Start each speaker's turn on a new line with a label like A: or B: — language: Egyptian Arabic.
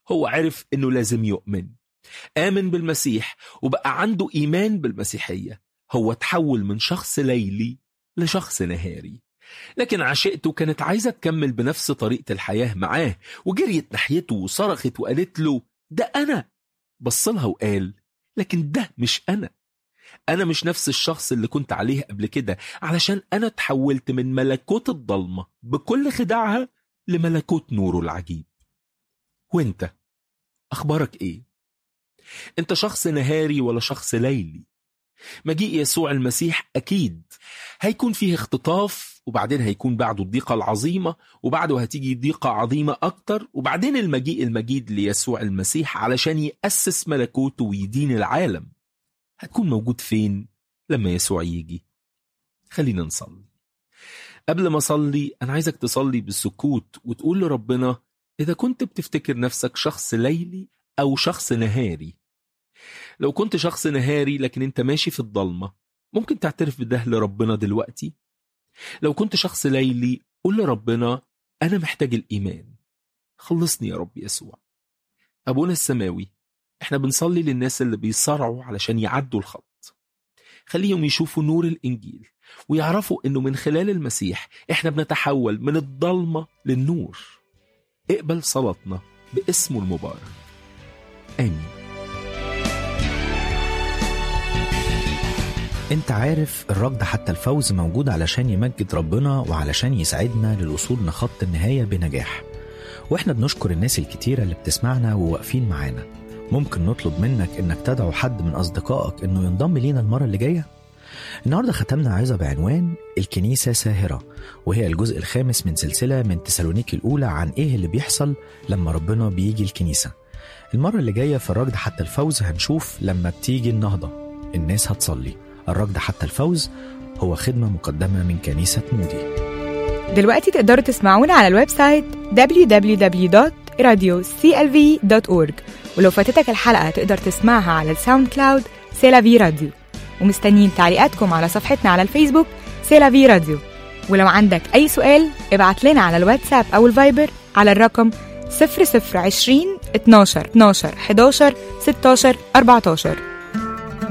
A: هو عرف انه لازم يؤمن آمن بالمسيح وبقى عنده إيمان بالمسيحية هو تحول من شخص ليلي لشخص نهاري لكن عشقته كانت عايزة تكمل بنفس طريقة الحياة معاه وجريت ناحيته وصرخت وقالت له ده أنا بصلها وقال لكن ده مش أنا أنا مش نفس الشخص اللي كنت عليه قبل كده علشان أنا تحولت من ملكوت الضلمة بكل خداعها لملكوت نوره العجيب وانت أخبارك إيه؟ انت شخص نهاري ولا شخص ليلي مجيء يسوع المسيح أكيد هيكون فيه اختطاف وبعدين هيكون بعده الضيقة العظيمة وبعده هتيجي ضيقة عظيمة أكتر وبعدين المجيء المجيد ليسوع المسيح علشان يأسس ملكوته ويدين العالم هتكون موجود فين لما يسوع يجي خلينا نصلي قبل ما أصلي أنا عايزك تصلي بالسكوت وتقول لربنا إذا كنت بتفتكر نفسك شخص ليلي أو شخص نهاري لو كنت شخص نهاري لكن انت ماشي في الضلمة ممكن تعترف بده لربنا دلوقتي لو كنت شخص ليلي قول لربنا أنا محتاج الإيمان خلصني يا رب يسوع أبونا السماوي احنا بنصلي للناس اللي بيصارعوا علشان يعدوا الخط خليهم يشوفوا نور الإنجيل ويعرفوا إنه من خلال المسيح احنا بنتحول من الضلمة للنور اقبل صلاتنا باسمه المبارك آمين
B: انت عارف الركض حتى الفوز موجود علشان يمجد ربنا وعلشان يساعدنا للوصول لخط النهاية بنجاح واحنا بنشكر الناس الكتيرة اللي بتسمعنا وواقفين معانا ممكن نطلب منك انك تدعو حد من اصدقائك انه ينضم لينا المرة اللي جاية النهارده ختمنا عظة بعنوان الكنيسة ساهرة وهي الجزء الخامس من سلسلة من تسالونيكي الأولى عن إيه اللي بيحصل لما ربنا بيجي الكنيسة المرة اللي جاية في الركض حتى الفوز هنشوف لما بتيجي النهضة الناس هتصلي الركض حتى الفوز هو خدمة مقدمة من كنيسة مودي
C: دلوقتي تقدروا تسمعونا على الويب سايت www.radioclv.org ولو فاتتك الحلقة تقدر تسمعها على الساوند كلاود سيلافي راديو ومستنيين تعليقاتكم على صفحتنا على الفيسبوك سيلافي راديو ولو عندك أي سؤال ابعت لنا على الواتساب أو الفايبر على الرقم 0020 12 12 11 16 14